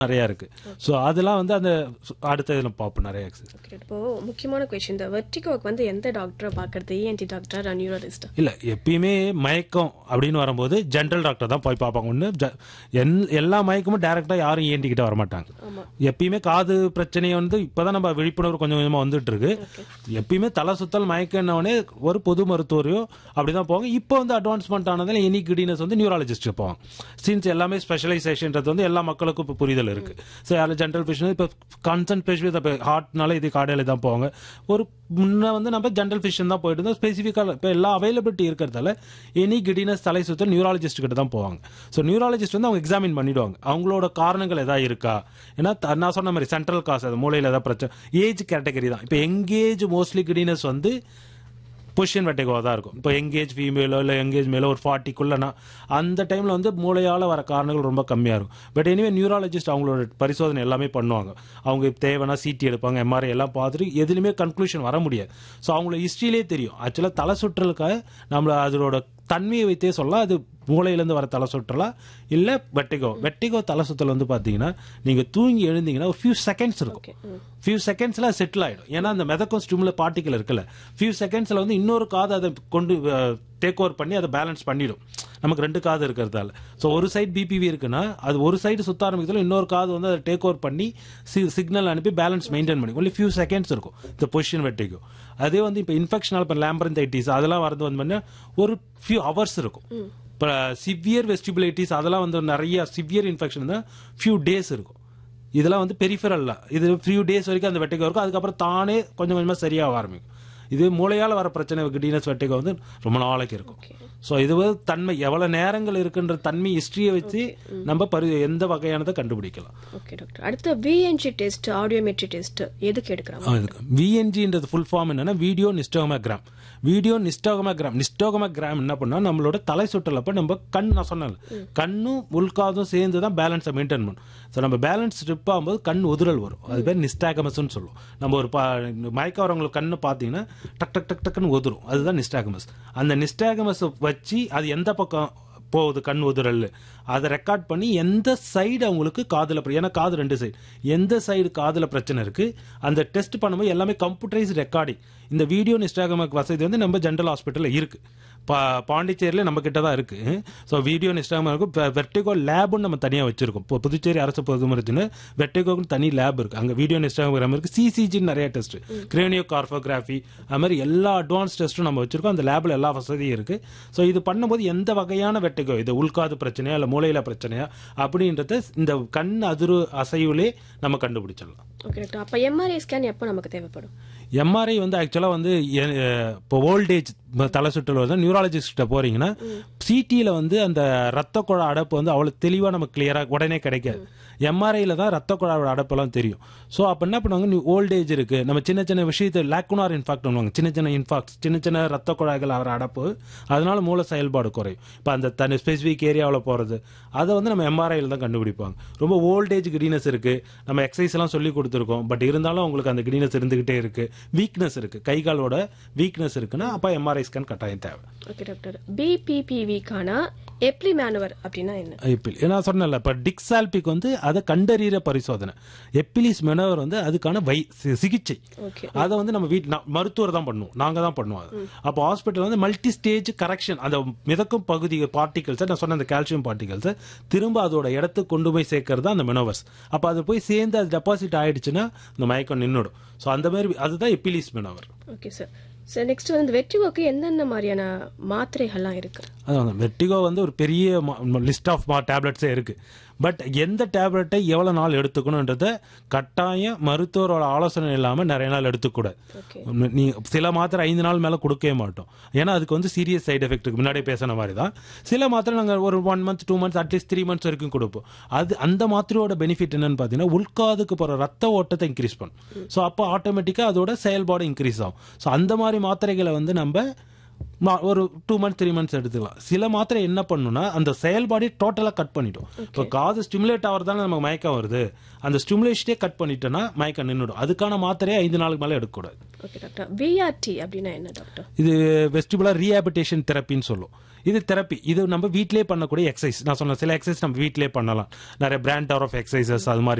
நிறைய இருக்கு ஸோ அதெல்லாம் வந்து அந்த அடுத்த இதில் பார்ப்போம் நிறைய எக்ஸசைஸ் ஓகே இப்போ முக்கியமான கொஸ்டின் இந்த வெர்டிகோக்கு வந்து எந்த டாக்டரை பார்க்கறது இஎன்டி டாக்டர் நியூரலிஸ்ட் இல்ல எப்பயுமே மயக்கம் அப்படின்னு வரும்போது ஜென்ரல் டாக்டர் தான் போய் பார்ப்பாங்க ஒன்று எல்லா மயக்கமும் டைரக்டா யாரும் ஏண்டிக்கிட்ட வர மாட்டாங்க ஆமா எப்பயுமே காது பிரச்சனையை வந்து இப்பதான் நம்ம விழிப்புணர்வு கொஞ்சம் கொஞ்சமா வந்துட்டு இருக்கு எப்பயுமே தலை சுத்தல் மயக்கம்னவனே ஒரு பொது மருத்துவரையோ அப்படிதான் போவாங்க இப்போ வந்து அட்வான்ஸ்மெண்ட் ஆனதால எனி கிடினஸ் வந்து நியூராலஜிஸ்ட் போவாங்க சின்ஸ் எல்லாமே ஸ்பெஷலைசேஷன்றது வந்து எல்லா மக்களுக்கும் இப்போ புரிதல் இருக்கு ஸோ அதில் ஜென்ரல் ஃபிஷன் இப்போ கன்சன்ட் ஸ்பெஷலிஸ்ட் இப்போ ஹார்ட்னால இது கார்டியால தான் போவாங்க ஒரு முன்ன வந்து நம்ம ஜென்ரல் ஃபிஷன் தான் போயிட்டு இருந்தோம் ஸ்பெசிஃபிக்காக இப்போ எல்லா அவைலபிலிட்டி இருக்கிறதால எனி கிடினஸ் தலை சுத்தல் நியூராலஜிஸ்ட் கிட்ட தான் போவாங்க ஸோ நியூராலஜிஸ்ட் வந்து அவங்க எக்ஸாமின் பண்ணிடுவாங்க அவங்களோட காரணங்கள் எதாவது இருக்கா ஏன்னா த- நான் சொன்ன மாதிரி சென்ட்ரல் காஸ் அது மூளையில் ஏதாவது பிரச்சனை ஏஜ் கேட்டகரி தான் இப்போ எங்கேஜ் மோஸ்ட்லி கிடினஸ் வந்து பொசிஷன் வெட்டைகோவா தான் இருக்கும் இப்போ எங்கேஜ் ஃபீமேலோ இல்லை எங்கேஜ் மேலோ ஒரு ஃபார்ட்டிக்குள்ளனா அந்த டைமில் வந்து மூளையால் வர காரணங்கள் ரொம்ப கம்மியாக இருக்கும் பட் எனிவே நியூராலஜிஸ்ட் அவங்களோட பரிசோதனை எல்லாமே பண்ணுவாங்க அவங்க தேவைன்னா சிடி எடுப்பாங்க எம்ஆர்ஐ எல்லாம் பார்த்துட்டு எதுலையுமே கன்க்ளூஷன் வர முடியாது ஸோ அவங்கள ஹிஸ்ட்ரியிலே தெரியும் ஆக்சுவலாக தலை சுற்றலுக்காக நம்மள அதோட தன்மையை வைத்தே சொல்லலாம் அது மூளையிலேருந்து வர தலை சுற்றலா இல்லை வெட்டிகோ வெட்டிகோ தலை சுற்றல் வந்து பார்த்தீங்கன்னா நீங்கள் தூங்கி எழுந்தீங்கன்னா ஒரு ஃபியூ செகண்ட்ஸ் இருக்கும் ஓகே ம் ஃபியூ செகண்ட்ஸ்ல செட்டில் ஆயிடும் ஏன்னா அந்த மெதக்கும் ஸ்டிமுல பார்ட்டிகல் இருக்குல்ல ஃபியூ செகண்ட்ஸ்ல வந்து இன்னொரு காது அதை கொண்டு டேக் ஓவர் பண்ணி அதை பேலன்ஸ் பண்ணிடும் நமக்கு ரெண்டு காது இருக்கிறதால ஸோ ஒரு சைடு பிபிவி இருக்குன்னா அது ஒரு சைடு சுத்த ஆரம்பிக்கிறதுல இன்னொரு காது வந்து அதை டேக் ஓவர் பண்ணி சிக்னல் அனுப்பி பேலன்ஸ் மெயின்டைன் பண்ணி ஒன்லி ஃபியூ செகண்ட்ஸ் இருக்கும் இந்த பொசிஷன் வெட்டிக்கும் அதே வந்து இப்போ இன்ஃபெக்ஷனால் இப்போ லேம்பரந்தைட்டிஸ் அதெல்லாம் வரது வந்து பண்ணா ஒரு ஃபியூ ஹவர்ஸ் இருக்கும் இப்போ சிவியர் வெஸ்டிபிலிட்டிஸ் அதெல்லாம் வந்து நிறைய சிவியர் இன்ஃபெக்ஷன் தான் ஃபியூ டேஸ் இருக்கும் இதெல்லாம் வந்து பெரிஃபரல்ல இது ஃபியூ டேஸ் வரைக்கும் அந்த வெட்டைக்கோ இருக்கும் அதுக்கப்புறம் தானே கொஞ்சம் கொஞ்சமா சரியாக ஆரம்பிக்கும் இது மூளையால வர பிரச்சனை கிடீனஸ் வெட்டைக்கோ வந்து ரொம்ப நாளைக்கு இருக்கும் ஸோ இது வந்து தன்மை எவ்வளவு நேரங்கள் இருக்குன்ற தன்மை ஹிஸ்டரியை வச்சு நம்ம பரி எந்த வகையானதை கண்டுபிடிக்கலாம் ஓகே டாக்டர் அடுத்து விஎன்ஜி டெஸ்ட் ஆடியோமெட்ரி டெஸ்ட் எதுக்கு எடுக்கிறாங்க விஎன்ஜின்றது ஃபுல் ஃபார்ம் என்னன்னா video nystagmogram video nystagmogram nystagmogram என்ன பண்ணா நம்மளோட தலை சுற்றலப்ப நம்ம கண் நான் சொன்னேன் கண்ணும் உள்காதும் சேர்ந்து தான் பேலன்ஸை மெயின்டைன் பண்ணும் ஸோ நம்ம பேலன்ஸ் ஸ்ட்ரிப் ஆகும்போது கண் உதிரல் வரும் அது பேர் நிஸ்டாகமஸ்னு சொல்லுவோம் நம்ம ஒரு பா மயக்க வரவங்களுக்கு கண்ணு பார்த்தீங்கன்னா டக் டக் டக் டக்குன்னு உதிரும் அதுதான் நிஸ்டாகமஸ் அந்த நிஸ்டாகமஸை வச்சு அது எந்த பக்கம் போகுது கண் உதிரல் அதை ரெக்கார்ட் பண்ணி எந்த சைடு அவங்களுக்கு காதுல பிர- ஏன்னா காது ரெண்டு சைடு எந்த சைடு காதுல பிரச்சனை இருக்கு அந்த டெஸ்ட் பண்ணும்போது எல்லாமே கம்ப்யூட்டரைஸ் ரெக்கார்டிங் இந்த வீடியோ நிஸ்டாகமக் வசதி வந்து நம்ம ஜென்ரல் ஹாஸ்பிட்டலில் இருக்கு பா பாண்டிச்சேரியில் நம்ம கிட்ட தான் இருக்கு ஸோ வீடியோ நிஸ்டாகமக்கு வெர்டிகோ லேப்னு நம்ம தனியாக வச்சிருக்கோம் இப்போ புதுச்சேரி அரசு பொதுமருத்துவ வெர்டிகோக்கு தனி லேப் இருக்கு அங்கே வீடியோ நிஸ்டாகம இருக்கு சிசிஜி நிறைய டெஸ்ட் கிரேனியோ கார்போகிராஃபி அது மாதிரி எல்லா அட்வான்ஸ் டெஸ்ட்டும் நம்ம வச்சிருக்கோம் அந்த லேபில் எல்லா வசதியும் இருக்கு ஸோ இது பண்ணும்போது எந்த வகையான வெட்டிகோ இது உள்காது பிரச்சனையா இல்லை மூளையில பிரச்சனையா அப்படின்றத இந்த கண் அதிர்வு அசைவுலே நம்ம கண்டுபிடிச்சிடலாம் ஓகே டாக்டர் அப்ப எம்ஆர்ஐ ஸ்கேன் எப்போ நமக்கு தேவைப்படும் எம்ஆர்ஐ வந்து ஆக்சுவலாக வந்து எ- அஹ் இப்போ ஓல்டேஜ் தலை சுற்றல் வந்து நியூராலஜிஸ்ட்ட போறீங்கன்னா சிடியில் வந்து அந்த ரத்த குழா அடைப்பு வந்து அவ்வளோ தெளிவாக நமக்கு கிளியராக உடனே கிடைக்காது எம்ஆர்ஐயில் தான் ரத்த குழாயோட அடைப்பெல்லாம் தெரியும் ஸோ அப்போ என்ன பண்ணுவாங்க ஓல்டேஜ் இருக்கு நம்ம சின்ன சின்ன விஷயத்தை லேக்குனார் இன்ஃபாக்ட் பண்ணுவாங்க சின்ன சின்ன இன்ஃபாக்ட் சின்ன சின்ன ரத்த குழாய்கள் ஆகிற அடைப்பு அதனால மூளை செயல்பாடு குறையும் இப்போ அந்த தனி ஸ்பெசிஃபிக் ஏரியாவில் போகிறது அதை வந்து நம்ம எம்ஆர்ஐயில் தான் கண்டுபிடிப்பாங்க ரொம்ப ஓல்டேஜ் கிடீனஸ் இருக்கு நம்ம எக்ஸசைஸ் எல்லாம் சொல்லி கொடுத்துருக்கோம் பட் இருந்தாலும் உங்களுக்கு அந்த கிடீனஸ் இருந்துகிட்டே இருக்கு வீக்னஸ் இருக்கு கை காலோட வீக்னஸ் இருக்குன்னா அப்போ எம்ஆர்ஐ ஸ்கேன் கட்டாயம் தேவை ஓகே டாக்டர் பிபிபிவிக்கான எப்ளி மேனுவர் அப்படின்னா என்ன எப்பில் நான் சொன்னேன்ல இப்போ டிக்ஸால்பிக் வந்து அதை கண்டறிகிற பரிசோதனை எப்பிலிஸ் மெனவர் வந்து அதுக்கான வை சி- சிகிச்சை ஓகே அதை வந்து நம்ம வீட்டு மருத்துவர் தான் பண்ணுவோம் நாங்க தான் பண்ணுவோம் அது அப்போ ஹாஸ்பிட்டல் வந்து மல்டி ஸ்டேஜ் கரெக்ஷன் அந்த மிதக்கும் பகுதி பார்ட்டிகல்ஸை நான் சொன்ன அந்த கால்சியம் பார்ட்டிகல்ஸை திரும்ப அதோட இடத்துக்கு கொண்டு போய் சேர்க்கறது தான் அந்த மெனோவர்ஸ் அப்போ அது போய் சேர்ந்து அது டெபாசிட் ஆயிடுச்சுன்னா இந்த மயக்கம் நின்றுடும் ஸோ அந்த மாதிரி அதுதான் Epley's manoeuvre okay sir sir next வந்து வெற்றிகோக்கு எந்தெந்த மாதிரியான மாத்திரைகள்லாம் இருக்கு அதான் வெர்டிகோ வந்து ஒரு பெரிய லிஸ்ட் ஆஃப் டேப்லெட்ஸே இருக்கு பட் எந்த டேப்லெட்டை எவ்வளோ நாள் எடுத்துக்கணுன்றத கட்டாயம் மருத்துவரோட ஆலோசனை இல்லாமல் நிறைய நாள் எடுத்துக்கூடாது ஓகே நீ சில மாத்திரை ஐந்து நாள் மேலே கொடுக்கவே மாட்டோம் ஏன்னா அதுக்கு வந்து சீரியஸ் சைடு எஃபெக்ட் இருக்கு முன்னாடியே பேசின மாதிரி தான் சில மாத்திரை நாங்கள் ஒரு one month two months at least three months வரைக்கும் கொடுப்போம் அது அந்த மாத்திரையோட பெனிஃபிட் என்னன்னு பார்த்தீங்கன்னா உள்காதுக்கு போகிற ரத்த ஓட்டத்தை இன்க்ரீஸ் பண்ணும் ஸோ அப்போ ஆட்டோமேட்டிக்காக அதோட செயல்பாடு இன்க்ரீஸ் ஆகும் ஸோ அந்த மாதிரி மாத்திரைகளை வந்து நம்ம மா- ஒரு டூ மந்த்ஸ் த்ரீ மந்த்ஸ் எடுத்துக்கலாம் சில மாத்திரை என்ன பண்ணுன்னா அந்த செயல்பாடே டோட்டலாக கட் பண்ணிடும் இப்போ காது ஸ்டிமுலேட் ஆகிறதால நமக்கு மயக்கம் வருது அந்த ஸ்டிமுலேஷனே கட் பண்ணிட்டோன்னா மயக்கம் நின்றுடும் அதுக்கான மாத்திரையை ஐந்து நாளுக்கு மேலே எடுக்கக்கூடாது ஓகே டாக்டர் விஆர்டி அப்படின்னா என்ன டாக்டர் இது வெஸ்டிபுலர் ரீஹாபிட்டேஷன் தெரப்பின்னு சொல்லும் இது தெரப்பி இது நம்ம வீட்டிலே பண்ணக்கூடிய எக்ஸசைஸ் நான் சொன்ன சில எக்ஸசைஸ் நம்ம வீட்டிலே பண்ணலாம் நிறைய பிராண்ட் ஆஃப் எக்ஸசைசஸ் அது மாதிரி